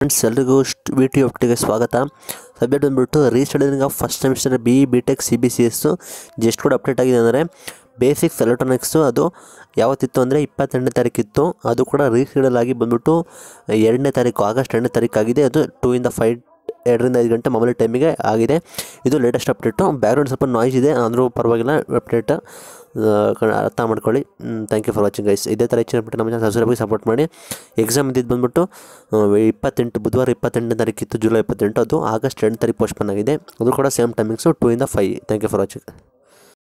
friends ಎಲ್ರಿಗೂ V T ಒಟ್ಟಿಗೆ ಸ್ವಾಗತ ಸಬ್ಜೆಕ್ಟ್ ಬಂದುಬಿಟ್ಟು restudying of first semester B B tech C B C S just ಕೂಡ update ಆಗಿದೆ ಅಂದರೆ ಬೇಸಿಕ್ಸ್ ಎಲೆಕ್ಟ್ರಾನಿಕ್ಸು ಅದು ಯಾವತ್ತಿತ್ತು ಅಂದರೆ ಇಪ್ಪತ್ತೆಂಟನೇ ತಾರೀಕಿತ್ತು ಅದು ಕೂಡ ರೀಶೆಡ್ಯೂಲ್ ಆಗಿ ಬಂದ್ಬಿಟ್ಟು ಎರಡನೇ ತಾರೀಕು ಆಗಸ್ಟ್ ಎರಡನೇ ತಾರೀಕು ಆಗಿದೆ ಅದು ಟೂ ಇಂದ ಫೈವ್ ಎರಡರಿಂದ ಐದು ಗಂಟೆ ಮಾಮೂಲಿ ಟೈಮಿಗೆ ಆಗಿದೆ ಇದು ಲೇಟೆಸ್ಟ್ ಅಪ್ಡೇಟು ಬ್ಯಾಕ್ಗ್ರೌಂಡ್ ಸ್ವಲ್ಪ ನಾಯ್ಸ್ ಇದೆ ಅಂದರೂ ಪರವಾಗಿಲ್ಲ ಅಪ್ಡೇಟ್ ಅರ್ಥ ಮಾಡ್ಕೊಳ್ಳಿ thank you for watching guys ಇದೇ ಥರ ಹೆಚ್ಚಿನ ಅಪ್ಡೇಟ್ ನಮ್ಮ ಚಾನಲ್ ಸಬ್ಸ್ಕ್ರೈಬ್ ಸಪೋರ್ಟ್ ಮಾಡಿ ಎಕ್ಸಾಮ್ ಇದ್ದಿದ್ದು ಬಂದ್ಬಿಟ್ಟು ಆ, ಇಪ್ಪತ್ತೆಂಟು ಬುಧವಾರ ಇಪ್ಪತ್ತೆಂಟನೇ ತಾರೀಕಿತ್ತು ಜುಲೈ ಇಪ್ಪತ್ತೆಂಟು ಅದು ಆಗಸ್ಟ್ ಎರಡನೇ ತಾರೀಕು ಪೋಸ್ಟ್ಪೋನ್ ಆಗಿದೆ ಅದು ಕೂಡ ಸೇಮ್ ಟೈಮಿಂಗ್ಸು ಟೂ ಇಂದ five thank you for watching